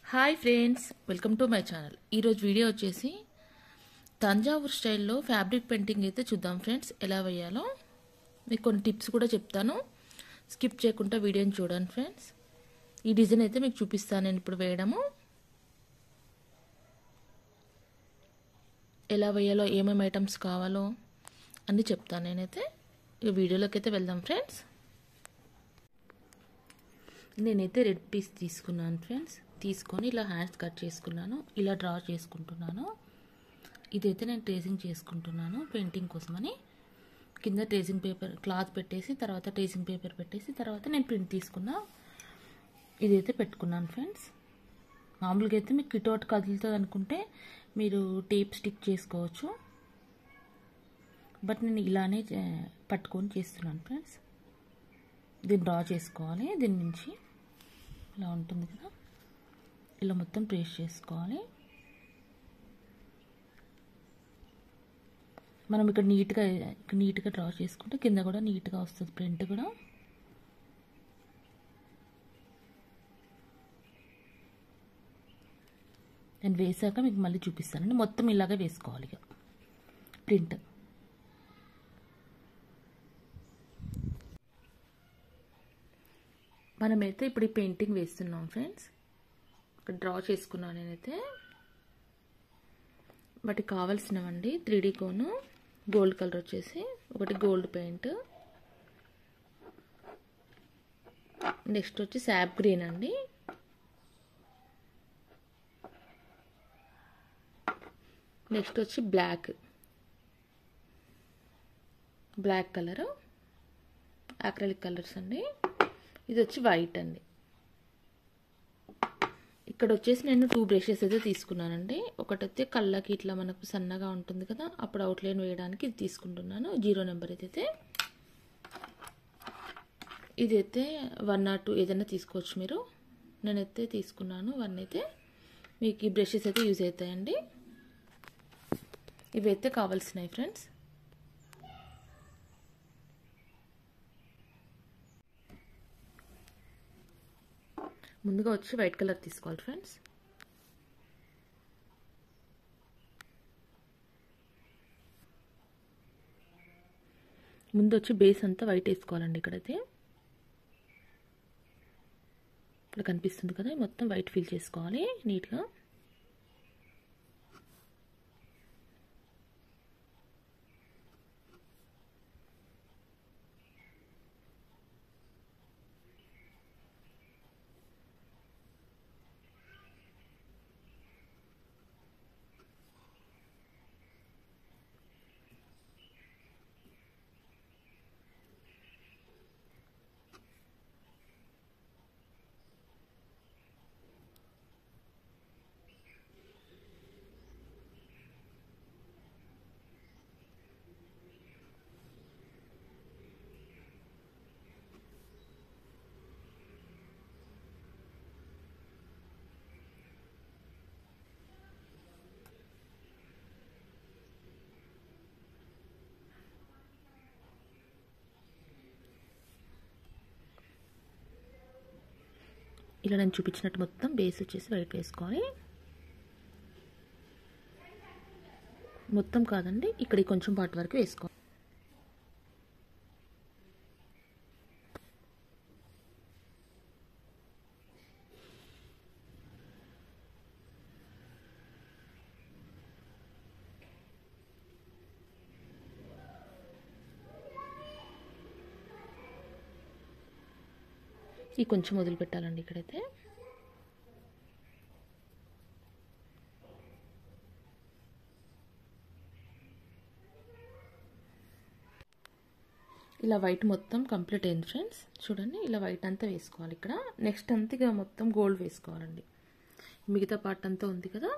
hi friends welcome to my channel ఈరోజు video వచ్చేసి తంజావూర్ స్టైల్లో ఫ్యాబ్రిక్ పెయింటింగ్ అయితే చూద్దాం ఫ్రెండ్స్ ఎలా వేయాలో మీకు కొన్ని టిప్స్ కూడా చెప్తాను స్కిప్ చేయకుండా వీడియోని చూడండి ఫ్రెండ్స్ ఈ డిజైన్ అయితే మీకు చూపిస్తాను నేను ఇప్పుడు వేయడము ఎలా వేయాలో ఏమేమి ఐటమ్స్ కావాలో అన్నీ చెప్తాను నేనైతే ఈ వీడియోలోకి అయితే వెళ్దాం ఫ్రెండ్స్ నేనైతే రెడ్ పీస్ తీసుకున్నాను ఫ్రెండ్స్ తీసుకొని ఇలా హ్యాండ్స్ కట్ చేసుకున్నాను ఇలా డ్రా చేసుకుంటున్నాను ఇదైతే నేను ట్రేసింగ్ చేసుకుంటున్నాను పెయింటింగ్ కోసమని కింద ట్రేసింగ్ పేపర్ క్లాత్ పెట్టేసి తర్వాత ట్రేసింగ్ పేపర్ పెట్టేసి తర్వాత నేను ప్రింట్ తీసుకున్నా ఇదైతే పెట్టుకున్నాను ఫ్రెండ్స్ మామూలుగా అయితే మీకు కిటౌట్ కదులుతుంది అనుకుంటే మీరు టేప్ స్టిక్ చేసుకోవచ్చు బట్ నేను ఇలానే పట్టుకొని చేస్తున్నాను ఫ్రెండ్స్ దీన్ని డ్రా చేసుకోవాలి దీని నుంచి ఇలా ఉంటుంది కదా ఇలా మొత్తం ప్రెస్ చేసుకోవాలి మనం ఇక్కడ నీట్గా ఇక్కడ నీట్గా డ్రా చేసుకుంటే కింద కూడా నీట్గా వస్తుంది ప్రింట్ కూడా నేను వేసాక మీకు మళ్ళీ చూపిస్తానండి మొత్తం ఇలాగే వేసుకోవాలి ఇక ప్రింట్ మనమైతే ఇప్పుడు ఈ పెయింటింగ్ వేస్తున్నాం ఫ్రెండ్స్ ఇక్కడ డ్రా చేసుకున్నాను నేనైతే వాటికి కావాల్సినవండి three D cone gold colour వచ్చేసి ఒకటి గోల్డ్ పెయింట్ నెక్స్ట్ వచ్చి శాప్ గ్రీన్ అండి నెక్స్ట్ వచ్చి black black colour acrylic colours అండి ఇది వచ్చి వైట్ అండి ఇక్కడ వచ్చేసి నేను టూ బ్రషెస్ అయితే తీసుకున్నానండి ఒకటైతే కళ్ళకి ఇట్లా మనకు సన్నగా ఉంటుంది కదా అప్పుడు అవుట్లైన్ వేయడానికి ఇది తీసుకుంటున్నాను జీరో నెంబర్ అయితే ఇదైతే వన్ ఆర్ టూ ఏదైనా తీసుకోవచ్చు మీరు నేనైతే తీసుకున్నాను వన్ అయితే మీకు ఈ బ్రషెస్ అయితే యూజ్ అవుతాయండి ఇవైతే కావాల్సినవి ఫ్రెండ్స్ ముందుగా వచ్చి వైట్ కలర్ తీసుకోవాలి ఫ్రెండ్స్ ముందు వచ్చి బేస్ అంతా వైట్ వేసుకోవాలండి ఇక్కడైతే ఇక్కడ కనిపిస్తుంది కదా మొత్తం వైట్ ఫిల్ చేసుకోవాలి నీట్గా ఇలా నేను చూపించినట్టు మొత్తం బేస్ వచ్చేసి వైట్ వేసుకోవాలి మొత్తం కాదండి ఇక్కడ కొంచెం పార్ట్ వరకు వేసుకోవాలి ఈ కొంచెం వదిలిపెట్టాలండి ఇక్కడైతే ఇలా వైట్ మొత్తం కంప్లీట్ అయింది ఫ్రెండ్స్ చూడండి ఇలా వైట్ అంతా వేసుకోవాలి ఇక్కడ నెక్స్ట్ అంతా ఇక మొత్తం గోల్డ్ వేసుకోవాలండి మిగతా పార్ట్ అంతా ఉంది కదా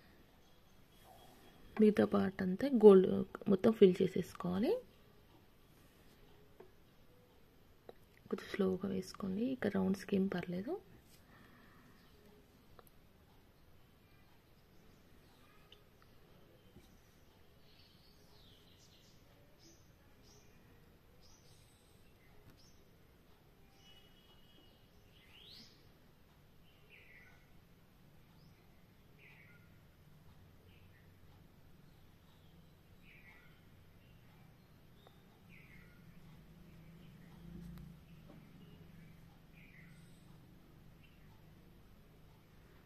మిగతా పార్ట్ అంతా గోల్డ్ మొత్తం ఫిల్ చేసేసుకోవాలి కొంచెం స్లోగా వేసుకోండి ఇక రౌండ్ స్కీమ్ పర్లేదు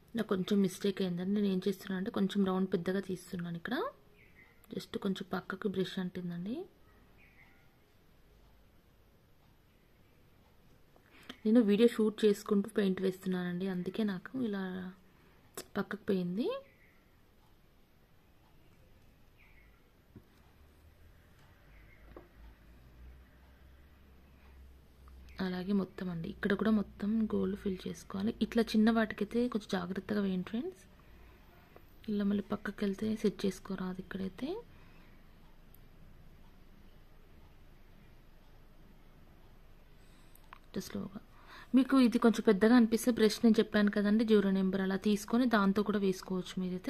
నాకు కొంచెం మిస్టేక్ అయిందండి నేను ఏం చేస్తున్నాను అంటే కొంచెం రౌండ్ పెద్దగా తీస్తున్నాను ఇక్కడ జస్ట్ కొంచెం పక్కకు బ్రష్ అంటుందండి నేను వీడియో షూట్ చేసుకుంటూ పెయింట్ వేస్తున్నానండి అందుకే నాకు ఇలా పక్కకు పోయింది అలాగే మొత్తం అండి ఇక్కడ కూడా మొత్తం గోల్డ్ ఫిల్ చేసుకోవాలి ఇట్లా చిన్న వాటికైతే కొంచెం జాగ్రత్తగా వేయండి ఫ్రెండ్స్ ఇలా మళ్ళీ పక్కకి వెళ్తే సెట్ చేసుకోరాదు ఇక్కడైతే స్లోగా మీకు ఇది కొంచెం పెద్దగా అనిపిస్తే బ్రష్ నేను చెప్పాను కదండి జీరో నెంబర్ అలా తీసుకొని దాంతో కూడా వేసుకోవచ్చు మీరైతే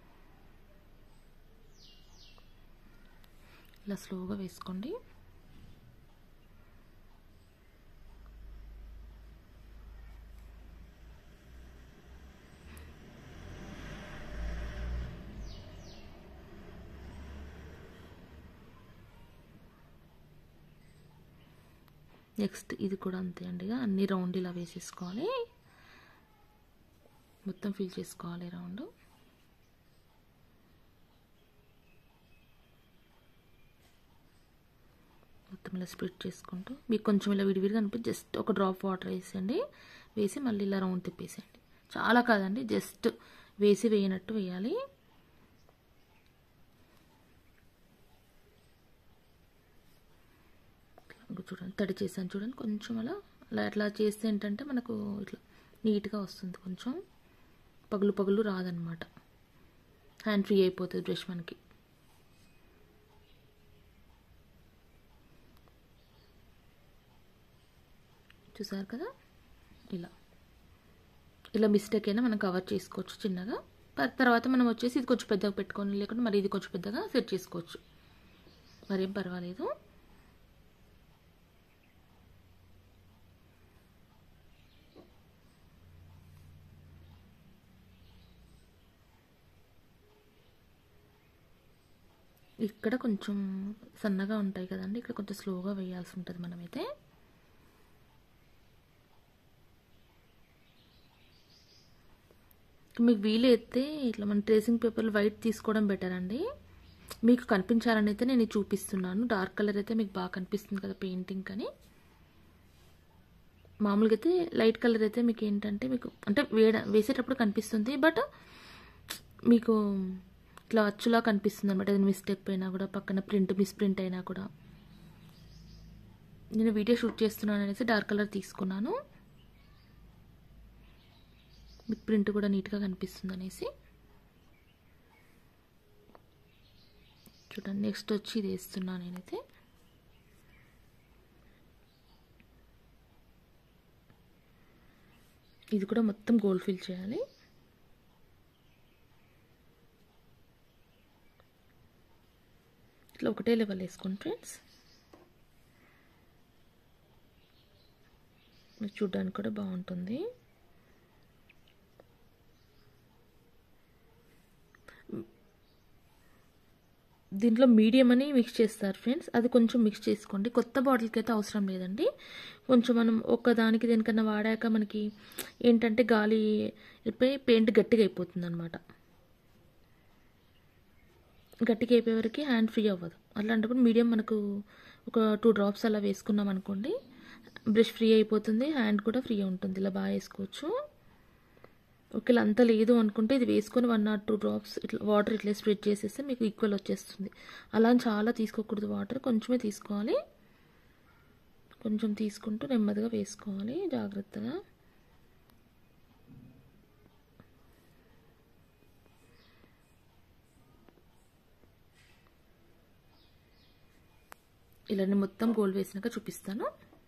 ఇలా స్లోగా వేసుకోండి నెక్స్ట్ ఇది కూడా అంతే అండి అన్ని రౌండ్ ఇలా వేసేసుకోవాలి మొత్తం ఫిల్ చేసుకోవాలి రౌండ్ మొత్తం ఇలా స్ప్రెడ్ చేసుకుంటూ మీకు కొంచెం ఇలా విడివిడిగా అనిపించి జస్ట్ ఒక డ్రాప్ వాటర్ వేసేయండి వేసి మళ్ళీ ఇలా రౌండ్ తిప్పేసేయండి చాలా కాదండి జస్ట్ వేసి వేయనట్టు వేయాలి చూడండి తడి చేశాను చూడండి కొంచెం అలా అలా అట్లా చేస్తే ఏంటంటే మనకు ఇట్లా నీట్గా వస్తుంది కొంచెం పగులు పగులు రాదనమాట హ్యాండ్ ఫ్రీ అయిపోతుంది బ్రష్ మనకి చూసారు కదా ఇలా ఇలా మిస్టేక్ అయినా మనం కవర్ చేసుకోవచ్చు చిన్నగా తర్వాత మనం వచ్చేసి ఇది కొంచెం పెద్దగా పెట్టుకొని లేకుంటే మరి ఇది కొంచెం పెద్దగా సెట్ చేసుకోవచ్చు మరేం పర్వాలేదు ఇక్కడ కొంచెం సన్నగా ఉంటాయి కదండి ఇక్కడ కొంచెం స్లోగా వేయాల్సి ఉంటుంది మనమైతే మీకు వీలైతే ఇట్లా మన ట్రేసింగ్ పేపర్లు వైట్ తీసుకోవడం బెటర్ అండి మీకు కనిపించాలని అయితే నేను చూపిస్తున్నాను డార్క్ కలర్ అయితే మీకు బాగా కనిపిస్తుంది కదా పెయింటింగ్ అని మామూలుగా అయితే లైట్ కలర్ అయితే మీకు ఏంటంటే మీకు అంటే వేడ వేసేటప్పుడు కనిపిస్తుంది బట్ మీకు ఇట్లా అచ్చులా కనిపిస్తుంది అనమాట ఏదైనా మిస్టేక్ అయినా కూడా పక్కన ప్రింట్ మిస్ ప్రింట్ అయినా కూడా నేను వీడియో షూట్ చేస్తున్నాను అనేసి డార్క్ కలర్ తీసుకున్నాను మీకు ప్రింట్ కూడా నీట్గా కనిపిస్తుంది అనేసి చూడండి నెక్స్ట్ వచ్చి ఇది వేస్తున్నాను నేనైతే ఇది కూడా మొత్తం గోల్డ్ ఫిల్ చేయాలి ఇట్లా ఒకటే లెవెల్ వేసుకోండి ఫ్రెండ్స్ చూడ్డానికి కూడా బాగుంటుంది దీంట్లో మీడియం అని మిక్స్ చేస్తారు ఫ్రెండ్స్ అది కొంచెం మిక్స్ చేసుకోండి కొత్త బాటిల్కి అయితే అవసరం లేదండి కొంచెం మనం ఒక్కదానికి దేనికన్నా వాడాక మనకి ఏంటంటే గాలి అయిపోయి పెయింట్ గట్టిగా అయిపోతుంది అనమాట గట్టిగా అయిపోయే వరకు హ్యాండ్ ఫ్రీ అవ్వదు అట్లాంటప్పుడు మీడియం మనకు ఒక టూ డ్రాప్స్ అలా వేసుకున్నాం అనుకోండి బ్రష్ ఫ్రీ అయిపోతుంది హ్యాండ్ కూడా ఫ్రీ ఉంటుంది ఇలా బాగా వేసుకోవచ్చు ఒకవేళ అంత లేదు అనుకుంటే ఇది వేసుకొని వన్ ఆర్ టూ డ్రాప్స్ ఇట్లా వాటర్ ఇట్లా స్ప్రెడ్ చేసేస్తే మీకు ఈక్వల్ వచ్చేస్తుంది అలా చాలా తీసుకోకూడదు వాటర్ కొంచెమే తీసుకోవాలి కొంచెం తీసుకుంటూ నెమ్మదిగా వేసుకోవాలి జాగ్రత్తగా ఇలా నేను మొత్తం గోల్డ్ వేసినాక చూపిస్తాను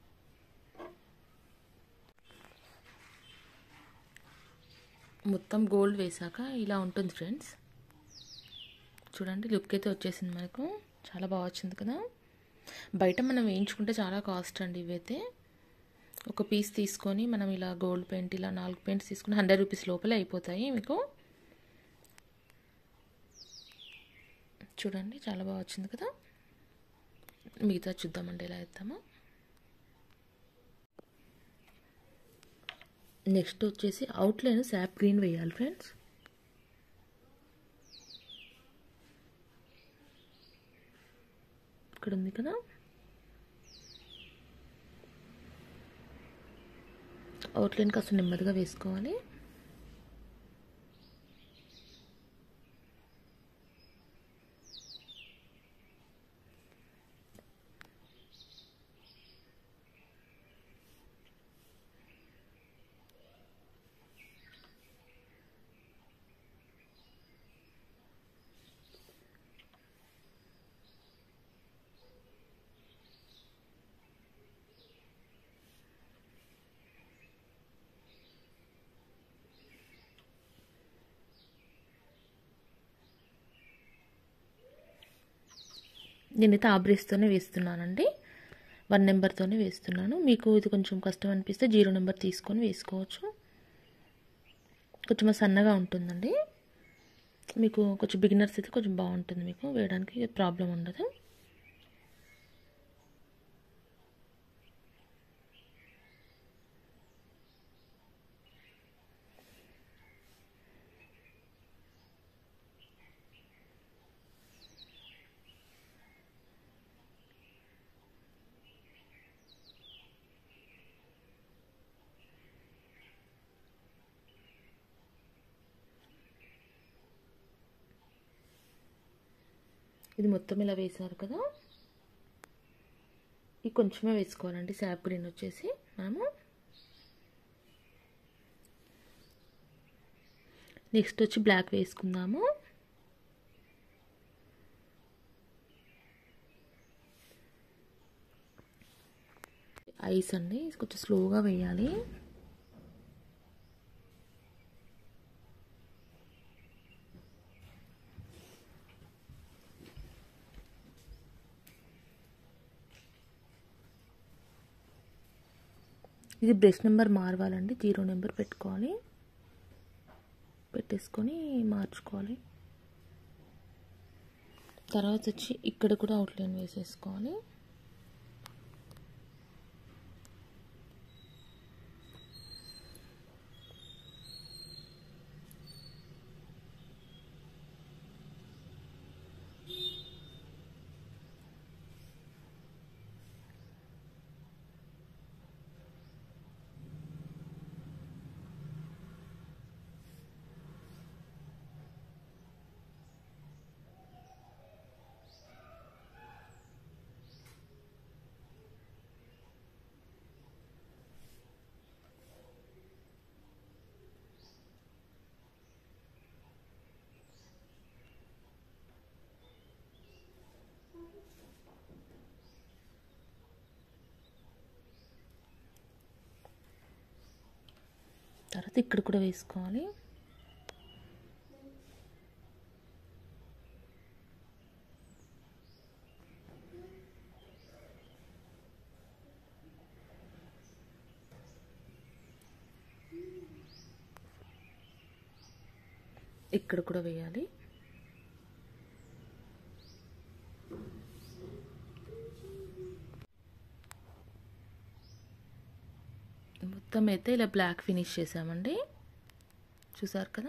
మొత్తం గోల్డ్ వేసాక ఇలా ఉంటుంది ఫ్రెండ్స్ చూడండి లుక్ అయితే వచ్చేసింది మనకు చాలా బాగా వచ్చింది కదా బయట మనం వేయించుకుంటే చాలా కాస్ట్ అండి ఇవైతే ఒక పీస్ తీసుకొని మనం ఇలా గోల్డ్ పెయింట్ ఇలా నాలుగు పెయింట్స్ తీసుకుని హండ్రెడ్ రూపీస్ లోపలే అయిపోతాయి మీకు చూడండి చాలా బాగా వచ్చింది కదా మిగతా చూద్దామండి ఎలా వేద్దామో నెక్స్ట్ వచ్చేసి అవుట్లైన్ శాప్ గ్రీన్ వేయాలి ఫ్రెండ్స్ ఇక్కడ ఉంది కదా అవుట్లైన్ కాస్త నెమ్మదిగా వేసుకోవాలి నేనైతే ఆ బ్రష్తోనే వేస్తున్నానండి వన్ నెంబర్తోనే వేస్తున్నాను మీకు ఇది కొంచెం కష్టం అనిపిస్తే జీరో నెంబర్ తీసుకొని వేసుకోవచ్చు కొంచెం సన్నగా ఉంటుందండి మీకు కొంచెం బిగినర్స్ అయితే కొంచెం బాగుంటుంది మీకు వేయడానికి ప్రాబ్లం ఉండదు ఇది మొత్తం ఇలా వేసారు కదా ఇది కొంచెమే వేసుకోవాలండి శాప్ గ్రీన్ వచ్చేసి మనము నెక్స్ట్ వచ్చి బ్లాక్ వేసుకుందాము ఐస్ అండి కొంచెం స్లోగా వేయాలి ఇది బ్రష్ నెంబర్ మారవాలండి జీరో నెంబర్ పెట్టుకోవాలి పెట్టేసుకొని మార్చుకోవాలి తర్వాత వచ్చి ఇక్కడ కూడా అవుట్లైన్ వేసేసుకోవాలి తర్వాత ఇక్కడ కూడా వేసుకోవాలి ఇక్కడ కూడా వేయాలి మొత్తం అయితే ఇలా బ్లాక్ ఫినిష్ చేసామండి చూసారు కదా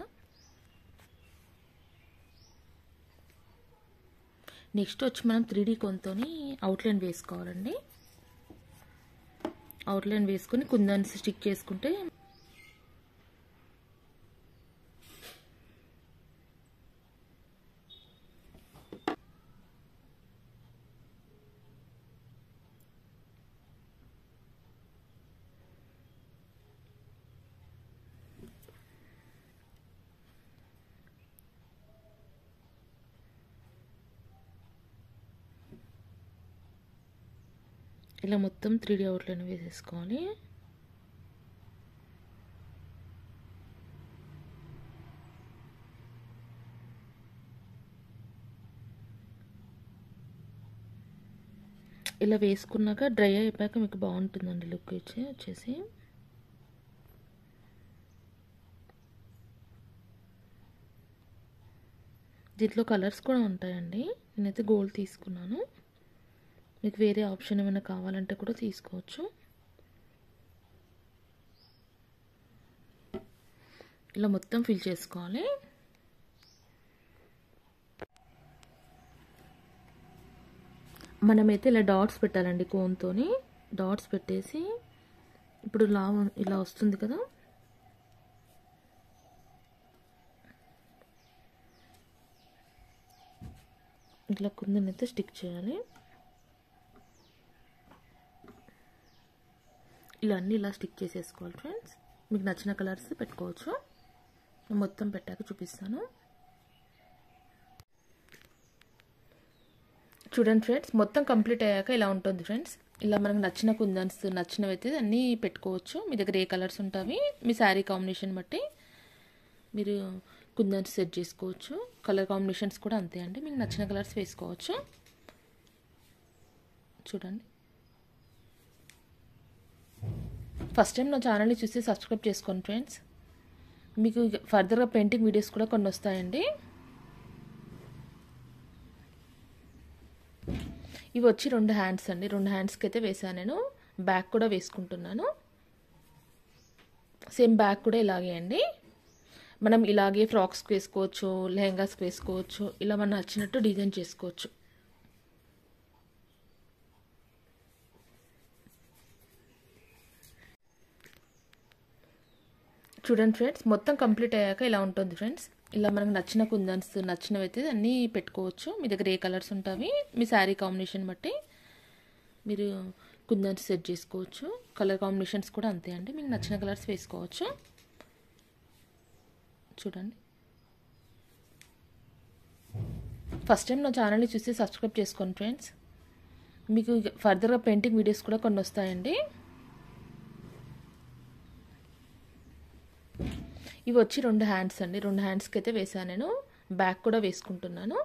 నెక్స్ట్ వచ్చి మనం త్రీ డీ కొంతోని అవుట్లైన్ వేసుకోవాలండి అవుట్లైన్ వేసుకొని కుందాన్ని స్టిక్ చేసుకుంటే ఇలా మొత్తం త్రీ డీ అవుట్లైన్ వేసేసుకోవాలి ఇలా వేసుకున్నాక డ్రై అయిపోయాక మీకు బాగుంటుందండి లుక్ ఇచ్చి వచ్చేసి దీంట్లో కలర్స్ కూడా ఉంటాయండి నేనైతే గోల్డ్ తీసుకున్నాను మీకు వేరే ఆప్షన్ ఏమైనా కావాలంటే కూడా తీసుకోవచ్చు ఇలా మొత్తం ఫిల్ చేసుకోవాలి మనమైతే ఇలా డాట్స్ పెట్టాలండి కోన్తోని డాట్స్ పెట్టేసి ఇప్పుడు లా ఇలా వస్తుంది కదా ఇట్లా కుందనైతే స్టిక్ చేయాలి ఇలా అన్నీ ఇలా స్టిక్ చేసేసుకోవాలి ఫ్రెండ్స్ మీకు నచ్చిన కలర్స్ పెట్టుకోవచ్చు మొత్తం పెట్టాక చూపిస్తాను చూడండి ఫ్రెండ్స్ మొత్తం కంప్లీట్ అయ్యాక ఇలా ఉంటుంది ఫ్రెండ్స్ ఇలా మనకు నచ్చిన కుందన్స్ నచ్చినవి అయితే అన్నీ పెట్టుకోవచ్చు మీ దగ్గర ఏ కలర్స్ ఉంటాయి మీ శారీ కాంబినేషన్ బట్టి మీరు కుందన్స్ సెట్ చేసుకోవచ్చు కలర్ కాంబినేషన్స్ కూడా అంతే అండి మీకు నచ్చిన కలర్స్ వేసుకోవచ్చు చూడండి ఫస్ట్ టైం నా ఛానల్ని చూసి సబ్స్క్రైబ్ చేసుకోండి ఫ్రెండ్స్ మీకు ఫర్దర్గా పెయింటింగ్ వీడియోస్ కూడా కొన్ని వస్తాయండి ఇవి వచ్చి రెండు హ్యాండ్స్ అండి రెండు హ్యాండ్స్కి అయితే వేసాను నేను బ్యాక్ కూడా వేసుకుంటున్నాను సేమ్ బ్యాక్ కూడా ఇలాగే అండి మనం ఇలాగే ఫ్రాక్స్కి వేసుకోవచ్చు లెహంగాస్కి వేసుకోవచ్చు ఇలా మనం నచ్చినట్టు డిజైన్ చేసుకోవచ్చు చూడండి ఫ్రెండ్స్ మొత్తం కంప్లీట్ అయ్యాక ఇలా ఉంటుంది ఫ్రెండ్స్ ఇలా మనకు నచ్చిన కుందన్స్ నచ్చినవి అయితే అన్నీ పెట్టుకోవచ్చు మీ దగ్గర ఏ కలర్స్ ఉంటాయి మీ శారీ కాంబినేషన్ బట్టి మీరు కుందన్స్ సెట్ చేసుకోవచ్చు కలర్ కాంబినేషన్స్ కూడా అంతే అండి మీకు నచ్చిన కలర్స్ వేసుకోవచ్చు చూడండి ఫస్ట్ టైం నా ఛానల్ని చూసి సబ్స్క్రైబ్ చేసుకోండి ఫ్రెండ్స్ మీకు ఫర్దర్గా పెయింటింగ్ వీడియోస్ కూడా కొన్ని వస్తాయండి ఇవి వచ్చి రెండు హ్యాండ్స్ అండి రెండు హ్యాండ్స్కి అయితే వేసాను నేను బ్యాక్ కూడా వేసుకుంటున్నాను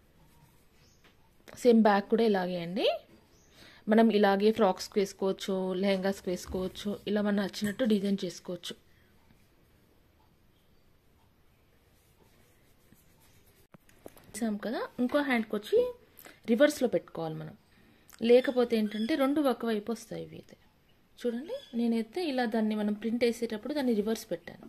సేమ్ బ్యాక్ కూడా ఇలాగే అండి మనం ఇలాగే ఫ్రాక్స్కి వేసుకోవచ్చు లెహంగాస్కి వేసుకోవచ్చు ఇలా మనం నచ్చినట్టు డిజైన్ చేసుకోవచ్చు చేసాం కదా ఇంకో హ్యాండ్కి వచ్చి రివర్స్లో పెట్టుకోవాలి మనం లేకపోతే ఏంటంటే రెండు ఒకవైపు వస్తాయి ఇవి అయితే చూడండి నేనైతే ఇలా దాన్ని మనం ప్రింట్ వేసేటప్పుడు దాన్ని రివర్స్ పెట్టాను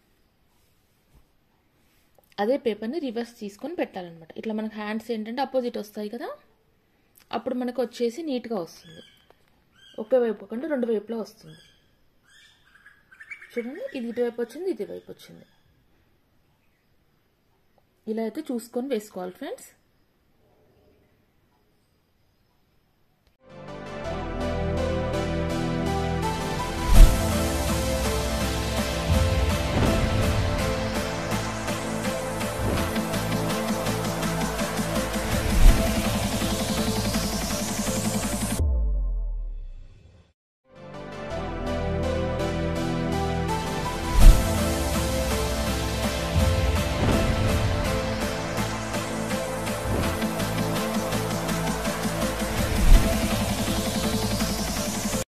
అదే పేపర్ని రివర్స్ తీసుకొని పెట్టాలన్నమాట ఇట్లా మనకు హ్యాండ్స్ ఏంటంటే అపోజిట్ వస్తాయి కదా అప్పుడు మనకు వచ్చేసి నీట్గా వస్తుంది ఒకే వైపు కాకుండా రెండు వైపులో వస్తుంది చూడండి ఇది ఇటువైపు వచ్చింది ఇటువైపు వచ్చింది ఇలా అయితే చూసుకొని వేసుకోవాలి ఫ్రెండ్స్